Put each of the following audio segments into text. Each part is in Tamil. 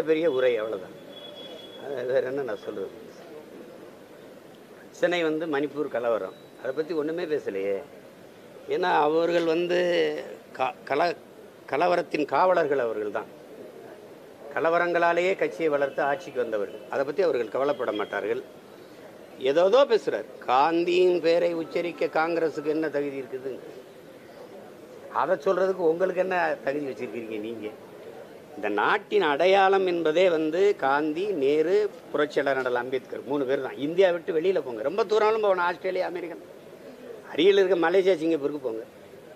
பெரிய உரை அவ்வளோதான் அது வேற என்ன நான் சொல்றது பிரச்சனை வந்து மணிப்பூர் கலவரம் அதை பற்றி ஒன்றுமே பேசலையே ஏன்னா அவர்கள் வந்து க கல கலவரத்தின் காவலர்கள் அவர்கள் தான் கலவரங்களாலேயே கட்சியை வளர்த்து ஆட்சிக்கு வந்தவர்கள் அதை பற்றி அவர்கள் கவலைப்பட மாட்டார்கள் ஏதோதோ பேசுகிறார் காந்தியின் பேரை உச்சரிக்க காங்கிரஸுக்கு என்ன தகுதி இருக்குது அதை சொல்கிறதுக்கு உங்களுக்கு என்ன தகுதி வச்சுருக்கீங்க நீங்கள் இந்த நாட்டின் அடையாளம் என்பதே வந்து காந்தி நேரு புரட்சியாளர் அடல் அம்பேத்கர் மூணு பேர் தான் இந்தியா விட்டு வெளியில் போங்க ரொம்ப தூரம்லாம் போகணும் ஆஸ்திரேலியா அமெரிக்கன் அருகில் இருக்க மலேசியா சிங்கப்பூருக்கு போங்க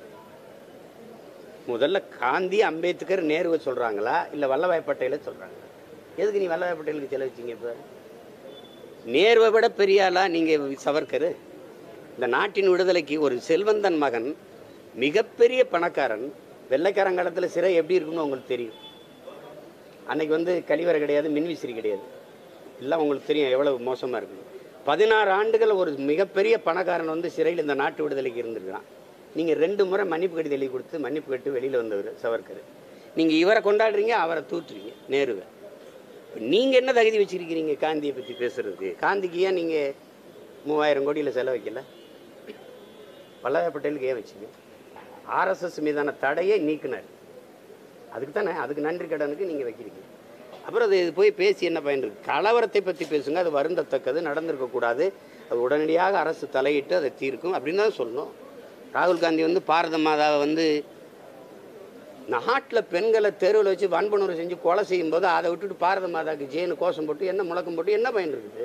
முதல்ல காந்தி அம்பேத்கர் நேருவை சொல்கிறாங்களா இல்லை வல்லபாய் பட்டேலை சொல்கிறாங்களா எதுக்கு நீ வல்லபாய் பட்டேலுக்கு செலவிச்சிங்க இப்போ நேருவை விட பெரிய ஆளா நீங்கள் சவர்கர் இந்த நாட்டின் விடுதலைக்கு ஒரு செல்வந்தன் மகன் மிகப்பெரிய பணக்காரன் வெள்ளைக்காரங்காலத்தில் சிறை எப்படி இருக்குன்னு உங்களுக்கு தெரியும் அன்னைக்கு வந்து கழிவறை கிடையாது மின்விசிறி கிடையாது எல்லாம் உங்களுக்கு தெரியும் எவ்வளவு மோசமாக இருக்குது பதினாறு ஆண்டுகள் ஒரு மிகப்பெரிய பணக்காரன் வந்து சிறையில் இந்த நாட்டு விடுதலைக்கு இருந்திருக்கிறான் நீங்கள் ரெண்டு முறை மன்னிப்பு கடிதம் எழுதி கொடுத்து மன்னிப்பு கட்டு வெளியில் வந்தவர் சவர்கர் நீங்கள் இவரை கொண்டாடுறீங்க அவரை தூற்றுறீங்க நேருவை நீங்கள் என்ன தகுதி வச்சிருக்கிறீங்க காந்தியை பற்றி பேசுறதுக்கு காந்திக்கு ஏன் நீங்கள் மூவாயிரம் கோடியில் செலவைக்கல வல்லபாய் பட்டேலுக்கு ஏன் வச்சீங்க ஆர்எஸ்எஸ் மீதான தடையை நீக்கினார் அதுக்கு தானே அதுக்கு நன்றி கடனுக்கு நீங்கள் வைக்கிறீங்க அப்புறம் அது போய் பேசி என்ன பயன் இருக்கு கலவரத்தை பற்றி பேசுங்க அது வருந்தத்தக்கது நடந்திருக்கக்கூடாது அது உடனடியாக அரசு தலையிட்டு அதை தீர்க்கும் அப்படின்னு தான் சொல்லணும் ராகுல் காந்தி வந்து பாரத மாதாவை வந்து நாட்டில் பெண்களை தெருவில் வச்சு வன்புணர்வு செஞ்சு கொலை செய்யும்போது அதை விட்டுட்டு பாரத மாதாவுக்கு ஜெயினு கோஷம் போட்டு என்ன முழக்கம் போட்டு என்ன பயன் இருக்குது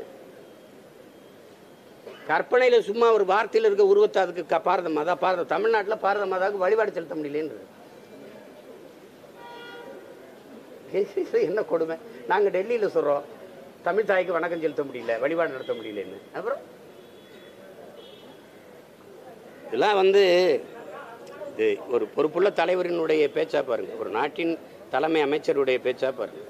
கற்பனையில் சும்மா ஒரு வார்த்தையில் இருக்க உருவத்தை அதுக்கு க- பாரத மாதா பாரத தமிழ்நாட்டில் பாரத மாதாவுக்கு வழிபாடு செலுத்த முடியலன்றது இது என்ன கொடுமை நாங்கள் டெல்லியில் சொல்கிறோம் தமிழ் தாய்க்கு வணக்கம் செலுத்த முடியல வழிபாடு நடத்த முடியலன்னு அப்புறம் இதெல்லாம் வந்து இது ஒரு பொறுப்புள்ள தலைவரினுடைய பேச்சா பாருங்க ஒரு நாட்டின் தலைமை அமைச்சருடைய பேச்சா பாருங்க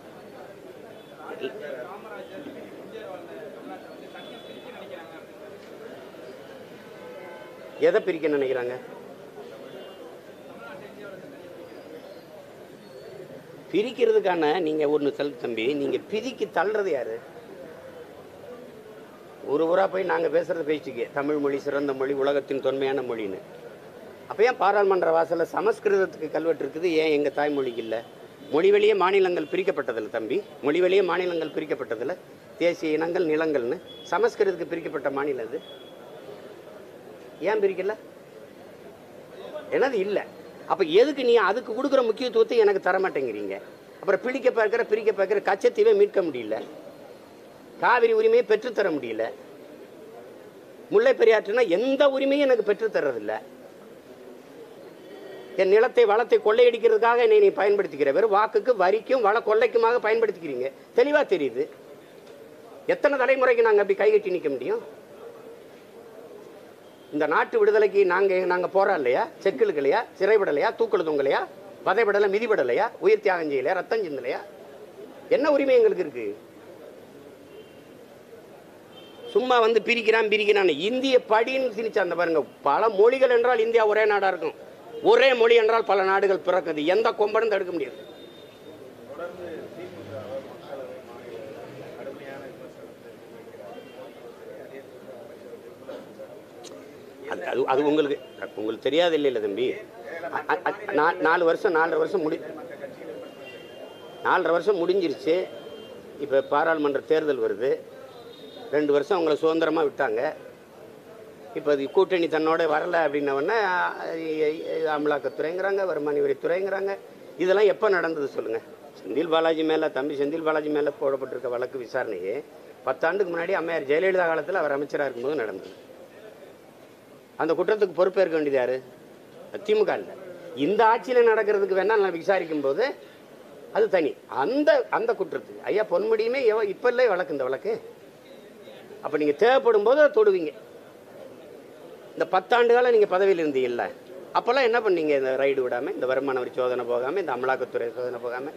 எதை பிரிக்க நினைக்கிறாங்க பிரிக்கிறதுக்கான நீங்க ஒன்று தள் தம்பி நீங்க பிரிக்கி தள்ளுறது யாரு ஒரு ஊரா போய் நாங்க பேசுறத பேசிக்க தமிழ் மொழி சிறந்த மொழி உலகத்தின் தொன்மையான மொழின்னு அப்போ ஏன் பாராளுமன்ற வாசல்ல சமஸ்கிருதத்துக்கு கல்வெட்டு இருக்குது ஏன் எங்க தாய்மொழிக்கு இல்லை மொழி வழியே மாநிலங்கள் பிரிக்கப்பட்டதில்ல தம்பி மொழி வழியே மாநிலங்கள் பிரிக்கப்பட்டதில்ல தேசிய இனங்கள் நிலங்கள்னு சமஸ்கிருதத்துக்கு பிரிக்கப்பட்ட மாநிலம் அது ஏன் பிரிக்கல என்னது இல்லை அப்போ எதுக்கு நீ அதுக்கு கொடுக்குற முக்கியத்துவத்தை எனக்கு தர மாட்டேங்கிறீங்க அப்புறம் பிடிக்க பார்க்குற பிரிக்க பார்க்குற கச்சத்தீவை மீட்க முடியல காவிரி உரிமையை பெற்றுத்தர முடியல முல்லை பெரியாற்றுனா எந்த உரிமையும் எனக்கு பெற்றுத்தர்றதில்ல என் நிலத்தை வளத்தை கொள்ளையடிக்கிறதுக்காக என்னை நீ பயன்படுத்திக்கிற வெறும் வாக்குக்கு வரிக்கும் வள கொள்ளைக்குமாக பயன்படுத்திக்கிறீங்க தெளிவாக தெரியுது எத்தனை தலைமுறைக்கு நாங்கள் அப்படி கைகட்டி நிற்க முடியும் இந்த நாட்டு விடுதலைக்கு நாங்கள் நாங்கள் போறோம் இல்லையா செக்கிலுக்கலையா சிறைப்படலையா தூக்குல தொங்கலையா வதைப்படலை மிதிப்படலையா உயிர் தியாகம் செய்யலையா ரத்தம் சிந்தலையா என்ன உரிமை எங்களுக்கு இருக்கு சும்மா வந்து பிரிக்கிறான் பிரிக்கிறான் இந்திய படின்னு திணிச்சு அந்த பாருங்க பல மொழிகள் என்றால் இந்தியா ஒரே நாடா இருக்கும் ஒரே மொழி என்றால் பல நாடுகள் பிறக்குது எந்த கொம்பனும் தடுக்க முடியாது அது அது அது உங்களுக்கு உங்களுக்கு தெரியாது இல்லை இல்லை தம்பி அ- அ- அ- நா- நாலு வருஷம் நாலரை வருஷம் முடி நாலரை வருஷம் முடிஞ்சிருச்சு இப்போ பாராளுமன்ற தேர்தல் வருது ரெண்டு வருஷம் அவங்கள சுதந்திரமாக விட்டாங்க இப்போ அது கூட்டணி தன்னோட வரலை அப்படின்னவொடனே அமலாக்கத்துறைங்கிறாங்க வருமான வரித்துறைங்கிறாங்க இதெல்லாம் எப்போ நடந்தது சொல்லுங்கள் செந்தில் பாலாஜி மேலே தம்பி செந்தில் பாலாஜி மேலே போடப்பட்டிருக்க வழக்கு விசாரணையே பத்தாண்டுக்கு முன்னாடி அம்மையார் ஜெயலலிதா காலத்தில் அவர் அமைச்சராக இருக்கும்போது நடந்தது அந்த குற்றத்துக்கு பொறுப்பேற்க வேண்டியது யாரு திமுக இல்லை இந்த ஆட்சியில் நடக்கிறதுக்கு வேணா நான் விசாரிக்கும் போது அது தனி அந்த அந்த குற்றத்துக்கு ஐயா பொன்முடியுமே எவ இப்போ இல்லை வழக்கு இந்த வழக்கு அப்போ நீங்கள் தேவைப்படும் போது அதை தொடுவீங்க இந்த பத்தாண்டு காலம் நீங்கள் பதவியில் இருந்தீங்கல்ல அப்போல்லாம் என்ன பண்ணீங்க இந்த ரைடு விடாமல் இந்த வருமான வரி சோதனை போகாமல் இந்த அமலாக்கத்துறை சோதனை போகாமல்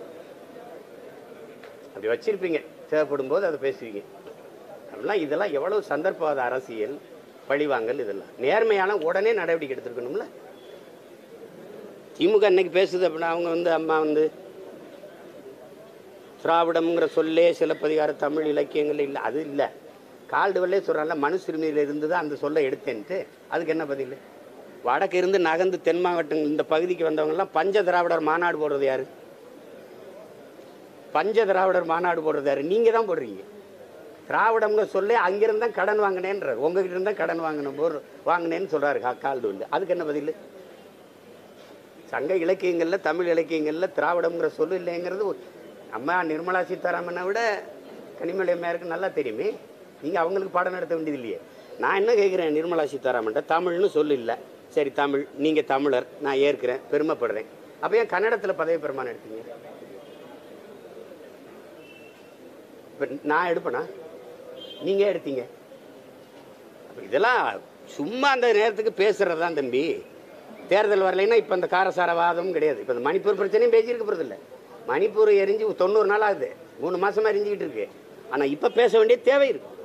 அப்படி வச்சிருப்பீங்க தேவைப்படும் போது அதை பேசுவீங்க அப்படிலாம் இதெல்லாம் எவ்வளவு சந்தர்ப்பவாத அரசியல் பழிவாங்கல் இதெல்லாம் நேர்மையான உடனே நடவடிக்கை எடுத்திருக்கணும்ல திமுக இன்னைக்கு பேசுது அப்படின்னா அவங்க வந்து அம்மா வந்து திராவிடம்ங்கிற சொல்லே சிலப்பதிகார தமிழ் இலக்கியங்கள் இல்லை அது இல்லை கால்டுவல்லே சொல்கிறான்ல மனுசுரிமையில் இருந்து தான் அந்த சொல்லை எடுத்தேன்ட்டு அதுக்கு என்ன பதில் வடக்கு இருந்து நகர்ந்து தென் மாவட்டங்கள் இந்த பகுதிக்கு வந்தவங்கலாம் பஞ்ச திராவிடர் மாநாடு போடுறது யாரு பஞ்ச திராவிடர் மாநாடு போடுறது யாரு நீங்கள் தான் போடுறீங்க திராவிடம்ங்க சொல்லி அங்கிருந்து தான் கடன் வாங்கினேன்றார் உங்ககிட்ட இருந்தா கடன் வாங்கின போர் வாங்கினேன்னு சொல்கிறாரு கால்டுவல் அதுக்கு என்ன பதில் சங்க இலக்கியங்களில் தமிழ் இலக்கியங்களில் திராவிடம்ங்கிற சொல்லு இல்லைங்கிறது ஒரு- அம்மா நிர்மலா சீதாராமனை விட கனிமொழி அம்மையாருக்கு நல்லா தெரியுமே நீங்கள் அவங்களுக்கு பாடம் நடத்த வேண்டியது இல்லையே நான் என்ன கேட்குறேன் நிர்மலா சீதாராமன்ட்ட தமிழ்னு சொல்லு இல்லை சரி தமிழ் நீங்கள் தமிழர் நான் ஏற்கிறேன் பெருமைப்படுறேன் அப்போ ஏன் கன்னடத்தில் பதவி பிரமாணம் எடுத்தீங்க இப்போ நான் எடுப்பேனா நீங்கள் எடுத்தீங்க அப்ப இதெல்லாம் சும்மா அந்த நேரத்துக்கு பேசுறது தான் தம்பி தேர்தல் வரலைன்னா இப்போ இந்த காரசாரவாதமும் கிடையாது இப்போ இந்த மணிப்பூர் பிரச்சனையும் பேசியிருக்க போகிறது இல்லை மணிப்பூர் எரிஞ்சு தொண்ணூறு நாள் ஆகுது மூணு மாசமா எரிஞ்சுக்கிட்டு இருக்கு ஆனால் இப்போ பேச வேண்டிய தேவை இருக்கு